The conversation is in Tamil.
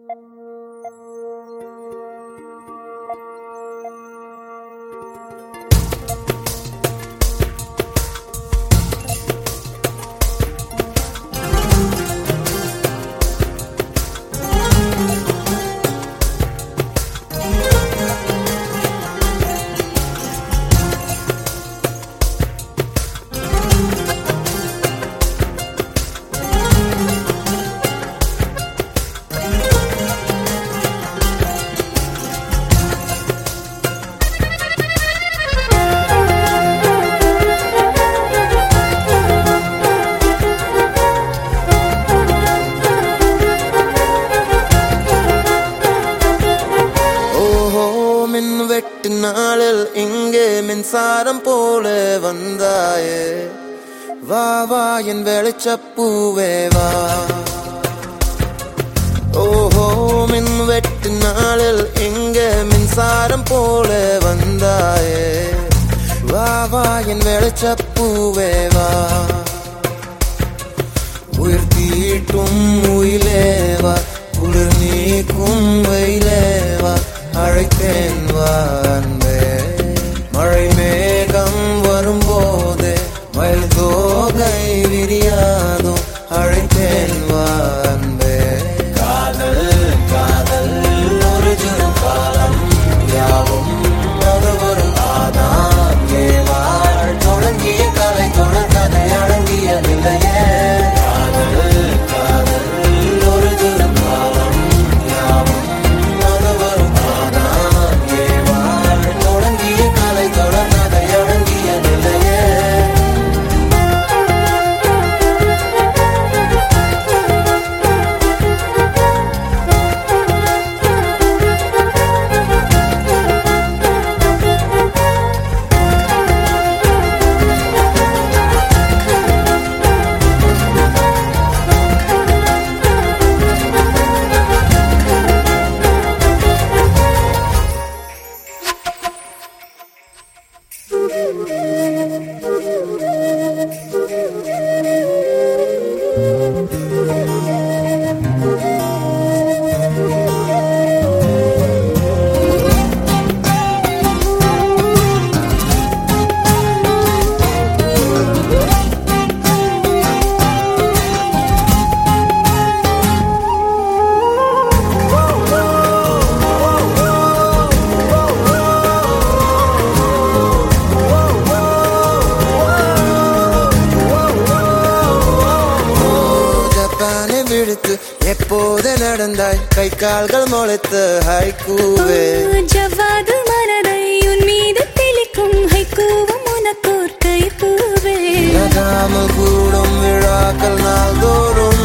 ஓஹோ மின் வெட்டு நாளில் இங்கே மின்சாரம் போல வந்தாயே வா வா என் வெளிச்சப்பூவே வா ஓஹோ மின் வெட்டு நாளில் இங்கே மின்சாரம் போல வந்தாயே வா வா என் வெளிச்சப்பூவே வா உயிர் தீட்டும் உயிலேவா குளிர் நீக்கும் வெயிலேவா அழைத்தேன் வா அன்பே மழை மேகம் வரும்போது மயில் தோகை விரியாதோ அழைத்தேன் வா அன்பே காதல் காதல் ஒரு ஜுரம் காலம் யாவும் அது ஒரு ஆதான் ஏவாள் தொடங்கிய கலை தொடர் கதை அடங்கிய நிலையே காதல் காதல் ஒரு ஜுரம் காலம் யாவும் அது ஒரு ஆதான் ஏவாள் தொடங்கிய கலை தொடர் கதை அடங்கிய நிலையே ஜப்பானை விடுத்து எப்போது நடந்தாய் கை கால்கள் முளைத்து ஹைக்கூவே ஜவ்வாது மனதை உன் மீது தெளிக்கும் ஹைக்கூவும் உனக்கோர் கைப்பூவே நகாமல் கூடும் விழாக்கள் நாள்தோறும்